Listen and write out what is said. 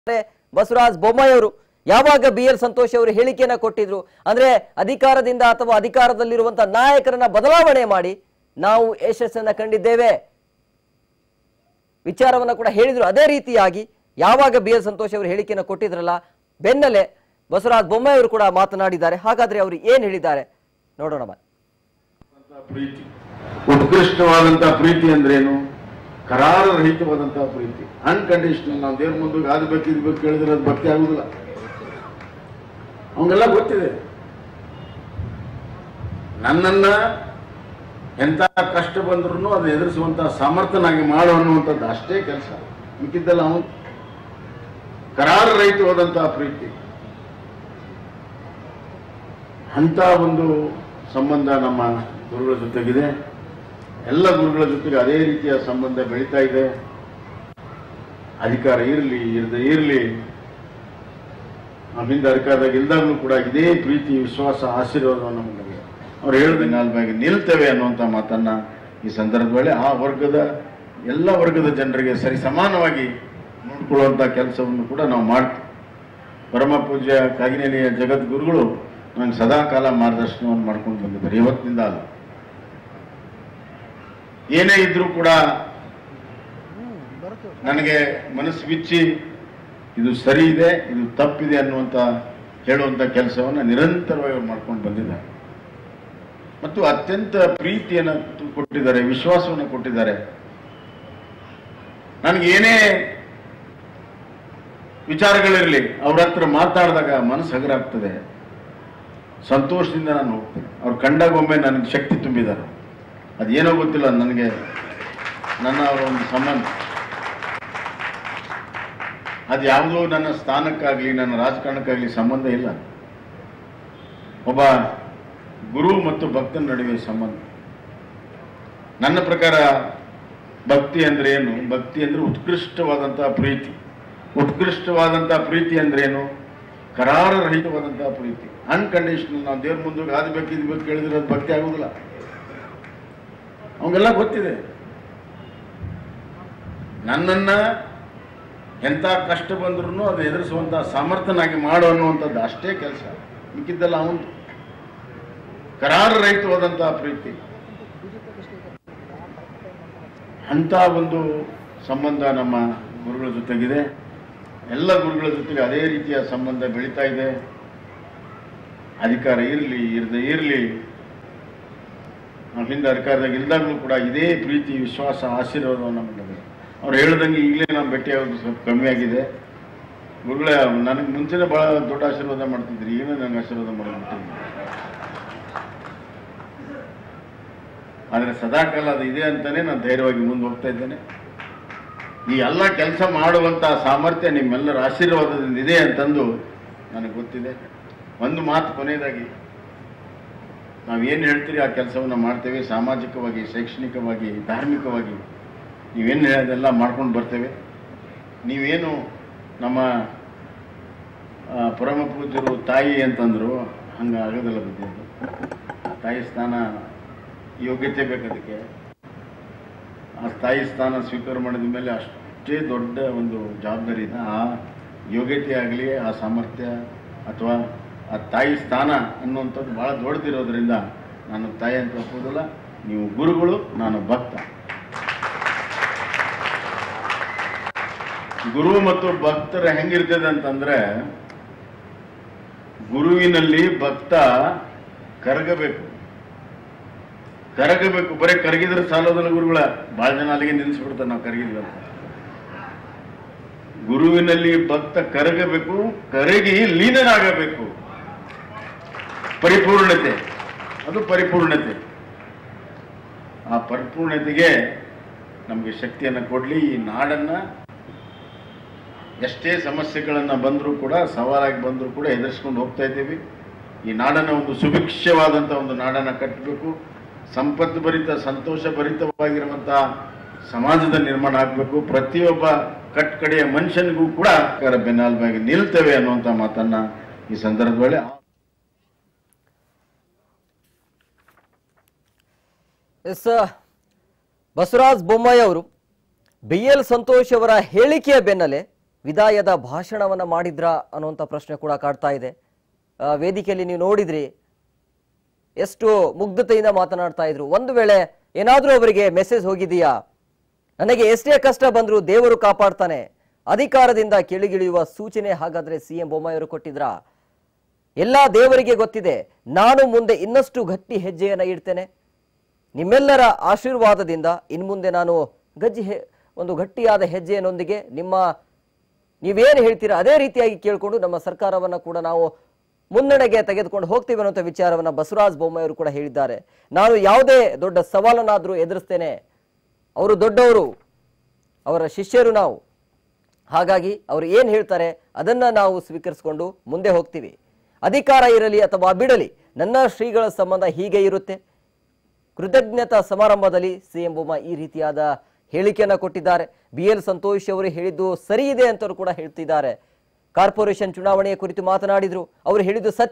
ಹೇಳಿದ್ದಾರೆ ಬಸವರಾಜ ಬೊಮ್ಮಾಯಿ ಅವರು ಯಾವಾಗ ಬಿ ಎಲ್ ಸಂತೋಷ್ ಅವರು ಹೇಳಿಕೆಯನ್ನ ಕೊಟ್ಟಿದ್ರು ಅಂದ್ರೆ ಅಧಿಕಾರದಿಂದ ಅಥವಾ ಅಧಿಕಾರದಲ್ಲಿರುವಂತಹ ನಾಯಕರನ್ನ ಬದಲಾವಣೆ ಮಾಡಿ ನಾವು ಯಶಸ್ಸನ್ನ ಕಂಡಿದ್ದೇವೆ ವಿಚಾರವನ್ನ ಕೂಡ ಹೇಳಿದ್ರು ಅದೇ ರೀತಿಯಾಗಿ ಯಾವಾಗ ಬಿ ಎಲ್ ಸಂತೋಷ್ ಅವರು ಹೇಳಿಕೆಯನ್ನು ಕೊಟ್ಟಿದ್ರಲ್ಲ ಬೆನ್ನಲ್ಲೇ ಬಸವರಾಜ ಬೊಮ್ಮಾಯಿ ಅವರು ಕೂಡ ಮಾತನಾಡಿದ್ದಾರೆ ಹಾಗಾದ್ರೆ ಅವರು ಏನ್ ಹೇಳಿದ್ದಾರೆ ನೋಡೋಣ ಬನ್ನಿ. ಪ್ರೀತಿ ಉತ್ಕೃಷ್ಟವಾದಂತಹ ಪ್ರೀತಿ ಅಂದ್ರೇನು ಕರಾರ ರಹಿತವಾದಂತಹ ಪ್ರೀತಿ ಅನ್ಕಂಡೀಷನಲ್ ನಾವು ದೇವ್ರ ಮುಂದೆ ಆಗಬೇಕು ಇರ್ಬೇಕು ಕೇಳಿದ್ರೆ ಅದು ಭಕ್ತಿ ಆಗುದಿಲ್ಲ ಅವಂಗೆಲ್ಲ ಗೊತ್ತಿದೆ ನನ್ನನ್ನ ಎಂತ ಕಷ್ಟ ಬಂದ್ರು ಅದನ್ನ ಎದುರಿಸುವಂತ ಸಮರ್ಥನಾಗಿ ಮಾಡು ಅನ್ನುವಂಥದ್ದು ಅಷ್ಟೇ ಕೆಲಸ ಮಿಕ್ಕಿದ್ದಲ್ಲ ಅವನು ಕರಾರ ರಹಿತವಾದಂತಹ ಪ್ರೀತಿ ಅಂತ ಒಂದು ಸಂಬಂಧ ನಮ್ಮ ಗುರುಗಳ ಜೊತೆಗಿದೆ ಎಲ್ಲ ಗುರುಗಳ ಜೊತೆಗೆ ಅದೇ ರೀತಿಯ ಸಂಬಂಧ ಬೆಳೀತಾ ಇದೆ ಅಧಿಕಾರ ಇರಲಿ ಇರದೆ ಇರಲಿ ಹಿಂದೆ ಅಧಿಕಾರದಾಗ ಇಲ್ದಾಗಲೂ ಕೂಡ ಇದೇ ಪ್ರೀತಿ ವಿಶ್ವಾಸ ಆಶೀರ್ವಾದ ನಮಗೆ ಅವ್ರು ಹೇಳಿದ ನಾಲ್ವಾಗಿ ನಿಲ್ತೇವೆ ಅನ್ನುವಂಥ ಮಾತನ್ನ ಈ ಸಂದರ್ಭದಲ್ಲಿ ಆ ವರ್ಗದ ಎಲ್ಲ ವರ್ಗದ ಜನರಿಗೆ ಸರಿ ಸಮಾನವಾಗಿ ನೋಡ್ಕೊಳ್ಳುವಂಥ ಕೆಲಸವನ್ನು ಕೂಡ ನಾವು ಮಾಡ್ತೀವಿ ಪರಮ ಪೂಜ್ಯ ಕಾಗಿನೆಲೆಯ ಜಗದ್ಗುರುಗಳು ನನಗೆ ಸದಾ ಕಾಲ ಮಾರ್ಗದರ್ಶನವನ್ನು ಮಾಡ್ಕೊಂಡು ಬಂದಿದ್ದಾರೆ ಇವತ್ತಿನಿಂದ ಅಲ್ಲ ಏನೇ ಇದ್ರೂ ಕೂಡ ನನಗೆ ಮನಸ್ಸು ಬಿಚ್ಚಿ ಇದು ಸರಿ ಇದೆ ಇದು ತಪ್ಪಿದೆ ಅನ್ನುವಂಥ ಹೇಳುವಂಥ ಕೆಲಸವನ್ನು ನಿರಂತರವಾಗಿ ಅವ್ರು ಮಾಡ್ಕೊಂಡು ಬಂದಿದ್ದಾರೆ ಮತ್ತು ಅತ್ಯಂತ ಪ್ರೀತಿಯನ್ನು ಕೊಟ್ಟಿದ್ದಾರೆ ವಿಶ್ವಾಸವನ್ನು ಕೊಟ್ಟಿದ್ದಾರೆ ನನಗೆ ಏನೇ ವಿಚಾರಗಳಿರಲಿ ಅವ್ರ ಹತ್ರ ಮಾತಾಡಿದಾಗ ಮನಸ್ಸು ಹಗರಾಗ್ತದೆ ಸಂತೋಷದಿಂದ ನಾನು ಹೋಗ್ತೇನೆ ಅವ್ರು ಕಂಡಾಗ ಒಮ್ಮೆ ನನಗೆ ಶಕ್ತಿ ತುಂಬಿದ್ದಾರೆ ಅದೇನೋ ಗೊತ್ತಿಲ್ಲ ನನಗೆ ನನ್ನ ಅವರ ಒಂದು ಸಂಬಂಧ ಅದು ಯಾವುದೋ ನನ್ನ ಸ್ಥಾನಕ್ಕಾಗಲಿ ನನ್ನ ರಾಜಕಾರಣಕ್ಕಾಗಲಿ ಸಂಬಂಧ ಇಲ್ಲ ಒಬ್ಬ ಗುರು ಮತ್ತು ಭಕ್ತನ ನಡುವೆ ಸಂಬಂಧ ನನ್ನ ಪ್ರಕಾರ ಭಕ್ತಿ ಅಂದ್ರೆ ಏನು ಭಕ್ತಿ ಅಂದ್ರೆ ಉತ್ಕೃಷ್ಟವಾದಂತಹ ಪ್ರೀತಿ ಉತ್ಕೃಷ್ಟವಾದಂತಹ ಪ್ರೀತಿ ಅಂದ್ರೆ ಏನು ಕರಾರ ರಹಿತವಾದಂತಹ ಪ್ರೀತಿ ಅನ್ಕಂಡೀಷನಲ್ ನಾವು ದೇವ್ರ ಮುಂದೆ ಆದ್ಬೇಕು ಇದ್ಬೇಕು ಕೇಳಿದ್ರೆ ಅದು ಭಕ್ತಿ ಆಗುದಿಲ್ಲ ಅವಂಗೆಲ್ಲ ಗೊತ್ತಿದೆ ನನ್ನನ್ನ ಎಂಥ ಕಷ್ಟ ಬಂದ್ರೂ ಅದು ಎದುರಿಸುವಂತ ಸಮರ್ಥನಾಗಿ ಮಾಡು ಅನ್ನುವಂಥದ್ದು ಅಷ್ಟೇ ಕೆಲಸ ಮಿಕ್ಕಿದ್ದಲ್ಲ ಅವನು ಕರಾರ ರಹಿತವಾದಂತಹ ಪ್ರೀತಿ ಅಂತ ಒಂದು ಸಂಬಂಧ ನಮ್ಮ ಗುರುಗಳ ಜೊತೆಗಿದೆ ಎಲ್ಲ ಗುರುಗಳ ಜೊತೆಗೆ ಅದೇ ರೀತಿಯ ಸಂಬಂಧ ಬೆಳೀತಾ ಇದೆ ಅಧಿಕಾರ ಇರಲಿ ಇರದೆ ಇರಲಿ ನಾವು ಹಿಂದೆ ಅಧಿಕಾರದಾಗ ಇಲ್ದಾಗಲೂ ಕೂಡ ಇದೇ ಪ್ರೀತಿ ವಿಶ್ವಾಸ ಆಶೀರ್ವಾದವನ್ನು ಮಾಡಿದೆ ಅವ್ರು ಹೇಳ್ದಂಗೆ ಈಗಲೇ ನಾವು ಭೇಟಿ ಆಗೋದು ಸ್ವಲ್ಪ ಕಮ್ಮಿ ಆಗಿದೆ ಗುರುಗಳೇ ನನಗೆ ಮುಂಚೆನೇ ಬಹಳ ದೊಡ್ಡ ಆಶೀರ್ವಾದ ಮಾಡ್ತಿದ್ರಿ ಏನೋ ನಂಗೆ ಆಶೀರ್ವಾದ ಮಾಡೋದು ಆದರೆ ಸದಾಕಾಲ ಅದು ಇದೆ ಅಂತಾನೆ ನಾನು ಧೈರ್ಯವಾಗಿ ಮುಂದೆ ಹೋಗ್ತಾ ಇದ್ದೇನೆ ಈ ಎಲ್ಲ ಕೆಲಸ ಮಾಡುವಂತ ಸಾಮರ್ಥ್ಯ ನಿಮ್ಮೆಲ್ಲರ ಆಶೀರ್ವಾದದಿಂದ ಇದೆ ಅಂತಂದು ನನಗೆ ಗೊತ್ತಿದೆ ಒಂದು ಮಾತು ಕೊನೆಯದಾಗಿ ನಾವೇನು ಹೇಳ್ತೀರಿ ಆ ಕೆಲಸವನ್ನು ಮಾಡ್ತೇವೆ ಸಾಮಾಜಿಕವಾಗಿ ಶೈಕ್ಷಣಿಕವಾಗಿ ಧಾರ್ಮಿಕವಾಗಿ ನೀವೇನು ಹೇಳೋದೆಲ್ಲ ಮಾಡ್ಕೊಂಡು ಬರ್ತೇವೆ ನೀವೇನು ನಮ್ಮ ಆ, ಪರಮ ಪೂಜ್ಯರು ತಾಯಿ ಅಂತಂದ್ರು ಹಂಗೆ ಆಗೋದಿಲ್ಲ ಬುದ್ಧಿ ಅದು ತಾಯಿ ಸ್ಥಾನ ಯೋಗ್ಯತೆ ಬೇಕು ಅದಕ್ಕೆ ಆ ತಾಯಿ ಸ್ಥಾನ ಸ್ವೀಕಾರ ಮಾಡಿದ ಮೇಲೆ ಅಷ್ಟೇ ದೊಡ್ಡ ಒಂದು ಜವಾಬ್ದಾರಿ ಇದೆ ಆ ಯೋಗ್ಯತೆ ಆಗಲಿ ಆ ಸಾಮರ್ಥ್ಯ ಅಥವಾ ಆ ತಾಯಿ ಸ್ಥಾನ ಅನ್ನುವಂಥದ್ದು ಭಾಳ ದೊಡ್ಡದಿರೋದ್ರಿಂದ ನಾನು ತಾಯಿ ಅಂತ ಒಪ್ಪೋದಿಲ್ಲ ನೀವು ಗುರುಗಳು ನಾನು ಭಕ್ತ ಗುರು ಮತ್ತು ಭಕ್ತರ ಹೆಂಗಿರ್ತದೆ ಅಂತಂದ್ರೆ ಗುರುವಿನಲ್ಲಿ ಭಕ್ತ ಕರಗಬೇಕು ಕರಗಬೇಕು ಬರೀ ಕರಗಿದ್ರೆ ಸಾಲೋದಲ್ಲ ಗುರುಗಳ ಬಹಳ ಜನ ಅಲ್ಲಿಗೆ ನಿಲ್ಲಿಸ್ಬಿಡ್ತಾರೆ ನಾವು ಕರಗಿಲ್ಲ ಅಂತ ಗುರುವಿನಲ್ಲಿ ಭಕ್ತ ಕರಗಬೇಕು ಕರಗಿ ಲೀನನಾಗಬೇಕು ಪರಿಪೂರ್ಣತೆ ಅದು ಪರಿಪೂರ್ಣತೆ ಆ ಪರಿಪೂರ್ಣತೆಗೆ ನಮಗೆ ಶಕ್ತಿಯನ್ನು ಕೊಡಲಿ ಈ ನಾಡನ್ನ ಎಷ್ಟೇ ಸಮಸ್ಯೆಗಳನ್ನು ಬಂದರೂ ಕೂಡ ಸವಾಲಾಗಿ ಬಂದರೂ ಕೂಡ ಎದುರಿಸ್ಕೊಂಡು ಹೋಗ್ತಾ ಇದ್ದೀವಿ ಈ ನಾಡನ್ನು ಒಂದು ಸುಭಿಕ್ಷವಾದಂಥ ಒಂದು ನಾಡನ್ನು ಕಟ್ಟಬೇಕು ಸಂಪತ್ತು ಭರಿತ ಸಂತೋಷ ಭರಿತವಾಗಿರುವಂತಹ ಸಮಾಜದ ನಿರ್ಮಾಣ ಆಗಬೇಕು ಪ್ರತಿಯೊಬ್ಬ ಕಟ್ಕಡೆಯ ಮನುಷ್ಯನಿಗೂ ಕೂಡ ಸರ್ಕಾರ ಬೆನ್ನೆಲುಬಾಗಿ ನಿಲ್ತೇವೆ ಅನ್ನುವಂಥ ಮಾತನ್ನ ಈ ಸಂದರ್ಭದಲ್ಲಿ ಎಸ್ ಬಸವರಾಜ್ ಬೊಮ್ಮಾಯಿ ಅವರು ಬಿ ಎಲ್ ಸಂತೋಷ್ ಅವರ ಹೇಳಿಕೆಯ ಬೆನ್ನಲ್ಲೇ ವಿದಾಯದ ಭಾಷಣವನ್ನ ಮಾಡಿದ್ರಾ ಅನ್ನುವಂಥ ಪ್ರಶ್ನೆ ಕೂಡ ಕಾಡ್ತಾ ಇದೆ ಆ, ವೇದಿಕೆಯಲ್ಲಿ ನೀವು ನೋಡಿದ್ರಿ ಎಷ್ಟು ಮುಗ್ಧತೆಯಿಂದ ಮಾತನಾಡ್ತಾ ಇದ್ರು ಒಂದು ವೇಳೆ ಏನಾದ್ರೂ ಅವರಿಗೆ ಮೆಸೇಜ್ ಹೋಗಿದೆಯಾ ನನಗೆ ಎಷ್ಟೇ ಕಷ್ಟ ಬಂದರೂ ದೇವರು ಕಾಪಾಡ್ತಾನೆ ಅಧಿಕಾರದಿಂದ ಕೆಳಗಿಳಿಯುವ ಸೂಚನೆ ಹಾಗಾದ್ರೆ ಸಿ ಎಂ ಬೊಮ್ಮಾಯಿಯವರು ಕೊಟ್ಟಿದ್ರಾ ಎಲ್ಲ ದೇವರಿಗೆ ಗೊತ್ತಿದೆ ನಾನು ಮುಂದೆ ಇನ್ನಷ್ಟು ಗಟ್ಟಿ ಹೆಜ್ಜೆಯನ್ನ ಇಡ್ತೇನೆ ನಿಮ್ಮೆಲ್ಲರ ಆಶೀರ್ವಾದದಿಂದ ಇನ್ಮುಂದೆ ನಾನು ಗಜ್ಜಿ ಹೆ- ಒಂದು ಗಟ್ಟಿಯಾದ ಹೆಜ್ಜೆಯನ್ನೊಂದಿಗೆ ನಿಮ್ಮ ನೀವೇನು ಹೇಳ್ತೀರಾ ಅದೇ ರೀತಿಯಾಗಿ ಕೇಳಿಕೊಂಡು ನಮ್ಮ ಸರ್ಕಾರವನ್ನ ಕೂಡ ನಾವು ಮುನ್ನಡೆಗೆ ತೆಗೆದುಕೊಂಡು ಹೋಗ್ತೀವಿ ಅನ್ನುವಂಥ ವಿಚಾರವನ್ನ ಬಸವರಾಜ ಬೊಮ್ಮಾಯಿಯವರು ಕೂಡ ಹೇಳಿದ್ದಾರೆ ನಾನು ಯಾವುದೇ ದೊಡ್ಡ ಸವಾಲನ್ನಾದರೂ ಎದುರಿಸ್ತೇನೆ ಅವರು ದೊಡ್ಡವರು ಅವರ ಶಿಷ್ಯರು ನಾವು ಹಾಗಾಗಿ ಅವರು ಏನು ಹೇಳ್ತಾರೆ ಅದನ್ನ ನಾವು ಸ್ವೀಕರಿಸಿಕೊಂಡು ಮುಂದೆ ಹೋಗ್ತೀವಿ ಅಧಿಕಾರ ಇರಲಿ ಅಥವಾ ಬಿಡಲಿ ನನ್ನ ಶ್ರೀಗಳ ಸಂಬಂಧ ಹೀಗೆ ಇರುತ್ತೆ ಕೃತಜ್ಞತಾ ಸಮಾರಂಭದಲ್ಲಿ ಸಿಎಂ ಬೊಮ್ಮಾಯಿ ಈ ರೀತಿಯಾದ ಹೇಳಿಕೆಯನ್ನ ಕೊಟ್ಟಿದ್ದಾರೆ ಬಿ ಎಲ್ ಸಂತೋಷ್ ಅವರು ಹೇಳಿದ್ದು ಸರಿ ಇದೆ ಅಂತವರು ಕೂಡ ಹೇಳ್ತಿದ್ದಾರೆ ಕಾರ್ಪೊರೇಷನ್ ಚುನಾವಣೆಯ ಕುರಿತು ಮಾತನಾಡಿದ್ರು ಅವರು ಹೇಳಿದ್ದು ಸತ್ಯ